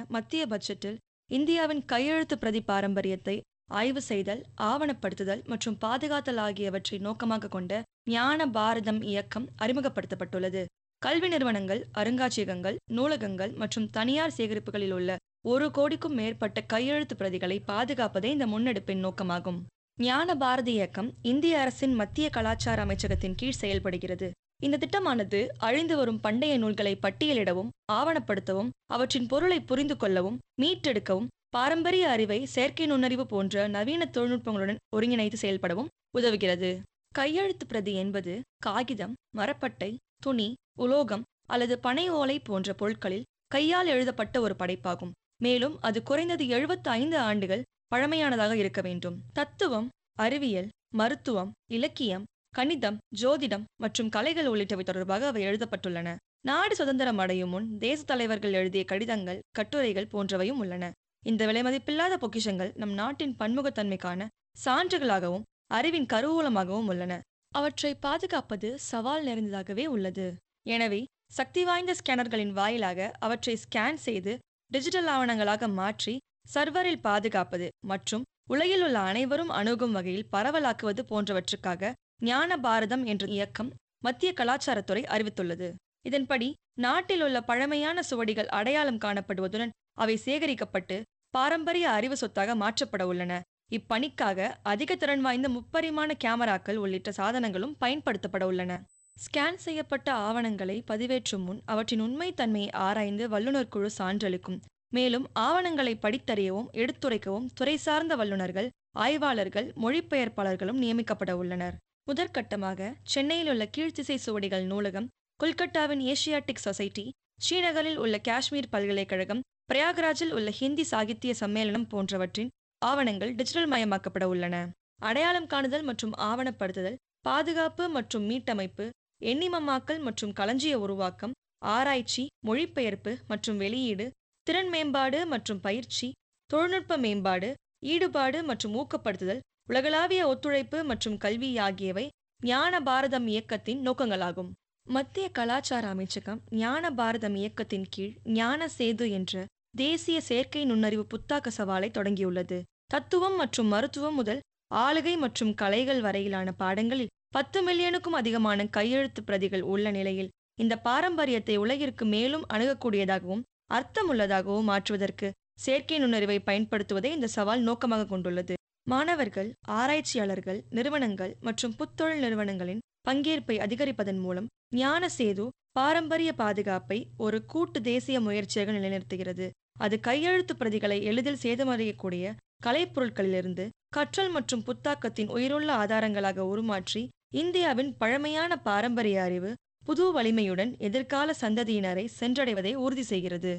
மத்திய பட்ஜெட்டில் இந்தியாவின் கையெழுத்து பிரதி பாரம்பரியத்தை ஆய்வு செய்தல் ஆவணப்படுத்துதல் மற்றும் பாதுகாத்தல் ஆகியவற்றை நோக்கமாக கொண்ட ஞான பாரதம் இயக்கம் அறிமுகப்படுத்தப்பட்டுள்ளது கல்வி நிறுவனங்கள் அருங்காட்சியகங்கள் நூலகங்கள் மற்றும் தனியார் சேகரிப்புகளில் உள்ள ஒரு கோடிக்கும் மேற்பட்ட கையெழுத்து பிரதிகளை பாதுகாப்பதே இந்த முன்னெடுப்பின் நோக்கமாகும் ஞான பாரதி இயக்கம் இந்திய அரசின் மத்திய கலாச்சார அமைச்சகத்தின் கீழ் செயல்படுகிறது இந்த திட்டமானது அழிந்து வரும் பண்டைய நூல்களை பட்டியலிடவும் ஆவணப்படுத்தவும் அவற்றின் பொருளை புரிந்து கொள்ளவும் மீட்டெடுக்கவும் பாரம்பரிய அறிவை செயற்கை நுண்ணறிவு போன்ற நவீன தொழில்நுட்பங்களுடன் ஒருங்கிணைத்து செயல்படவும் உதவுகிறது கையெழுத்து பிரதி என்பது காகிதம் மரப்பட்டை துணி உலோகம் அல்லது பனை ஓலை போன்ற பொருட்களில் கையால் எழுதப்பட்ட ஒரு படைப்பாகும் மேலும் அது குறைந்தது எழுபத்து ஐந்து ஆண்டுகள் பழமையானதாக இருக்க வேண்டும் தத்துவம் அறிவியல் மருத்துவம் இலக்கியம் கணிதம் ஜோதிடம் மற்றும் கலைகள் உள்ளிட்டவை தொடர்பாக அவை எழுதப்பட்டுள்ளன நாடு சுதந்திரம் அடையும் முன் தேச தலைவர்கள் எழுதிய கடிதங்கள் கட்டுரைகள் போன்றவையும் உள்ளன இந்த விலைமதிப்பில்லாத பொக்கிஷங்கள் நம் நாட்டின் பன்முகத்தன்மைக்கான சான்றுகளாகவும் அறிவின் கருவூலமாகவும் உள்ளன அவற்றை பாதுகாப்பது சவால் நிறைந்ததாகவே உள்ளது எனவே சக்தி வாய்ந்த ஸ்கேனர்களின் வாயிலாக அவற்றை ஸ்கேன் செய்து டிஜிட்டல் ஆவணங்களாக மாற்றி சர்வரில் பாதுகாப்பது மற்றும் உலகில் உள்ள அனைவரும் அணுகும் வகையில் பரவலாக்குவது போன்றவற்றுக்காக ஞான பாரதம் என்ற இயக்கம் மத்திய கலாச்சாரத்துறை அறிவித்துள்ளது இதன்படி நாட்டில் உள்ள பழமையான சுவடிகள் அடையாளம் காணப்படுவதுடன் அவை சேகரிக்கப்பட்டு பாரம்பரிய அறிவு சொத்தாக மாற்றப்பட உள்ளன இப்பணிக்காக அதிக திறன் வாய்ந்த முப்பரிமாண கேமராக்கள் உள்ளிட்ட சாதனங்களும் பயன்படுத்தப்பட உள்ளன ஸ்கேன் செய்யப்பட்ட ஆவணங்களை பதிவேற்றும் முன் அவற்றின் உண்மைத்தன்மையை ஆராய்ந்து வல்லுநர் குழு சான்றளிக்கும் மேலும் ஆவணங்களை படித்தறியவும் எடுத்துரைக்கவும் துறை சார்ந்த வல்லுநர்கள் ஆய்வாளர்கள் மொழிபெயர்ப்பாளர்களும் நியமிக்கப்பட உள்ளனர் முதற்கட்டமாக சென்னையில் உள்ள கீழ்த்திசை சுவடிகள் நூலகம் கொல்கத்தாவின் ஏசியாட்டிக் சொசைட்டி ஸ்ரீநகரில் உள்ள காஷ்மீர் பல்கலைக்கழகம் பிரயாக்ராஜில் உள்ள ஹிந்தி சாகித்ய சம்மேளனம் போன்றவற்றின் ஆவணங்கள் டிஜிட்டல் மயமாக்கப்பட உள்ளன அடையாளம் காணுதல் மற்றும் ஆவணப்படுத்துதல் பாதுகாப்பு மற்றும் மீட்டமைப்பு எண்ணிமமாக்கல் மற்றும் களஞ்சிய உருவாக்கம் ஆராய்ச்சி மொழிபெயர்ப்பு மற்றும் வெளியீடு திறன் மேம்பாடு மற்றும் பயிற்சி தொழில்நுட்ப மேம்பாடு ஈடுபாடு மற்றும் ஊக்கப்படுத்துதல் உலகளாவிய ஒத்துழைப்பு மற்றும் கல்வி ஆகியவை ஞான பாரதம் இயக்கத்தின் நோக்கங்களாகும் மத்திய கலாச்சார அமைச்சகம் ஞான பாரதம் இயக்கத்தின் கீழ் ஞான சேது என்ற தேசிய செயற்கை நுண்ணறிவு புத்தாக்க சவாலை தொடங்கியுள்ளது தத்துவம் மற்றும் மருத்துவம் முதல் ஆளுகை மற்றும் கலைகள் வரையிலான பாடங்களில் பத்து மில்லியனுக்கும் அதிகமான கையெழுத்து பிரதிகள் உள்ள நிலையில் இந்த பாரம்பரியத்தை உலகிற்கு மேலும் அணுகக்கூடியதாகவும் அர்த்தமுள்ளதாகவும் மாற்றுவதற்கு செயற்கை நுண்ணறிவை பயன்படுத்துவதை இந்த சவால் நோக்கமாக கொண்டுள்ளது மாணவர்கள் ஆராய்ச்சியாளர்கள் நிறுவனங்கள் மற்றும் புத்தொழில் நிறுவனங்களின் பங்கேற்பை அதிகரிப்பதன் மூலம் ஞான சேது பாரம்பரிய பாதுகாப்பை ஒரு கூட்டு தேசிய முயற்சியாக நிலைநிறுத்துகிறது அது கையெழுத்து பிரதிகளை எளிதில் சேதமடையக்கூடிய கலைப்பொருட்களிலிருந்து கற்றல் மற்றும் புத்தாக்கத்தின் உயிருள்ள ஆதாரங்களாக உருமாற்றி இந்தியாவின் பழமையான பாரம்பரிய அறிவு புது வலிமையுடன் எதிர்கால சந்ததியினரை சென்றடைவதை உறுதி செய்கிறது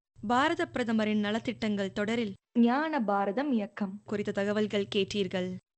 பாரத பிரதமரின் நலத்திட்டங்கள் தொடரில் ஞான பாரதம் இயக்கம் குறித்த தகவல்கள் கேட்டீர்கள்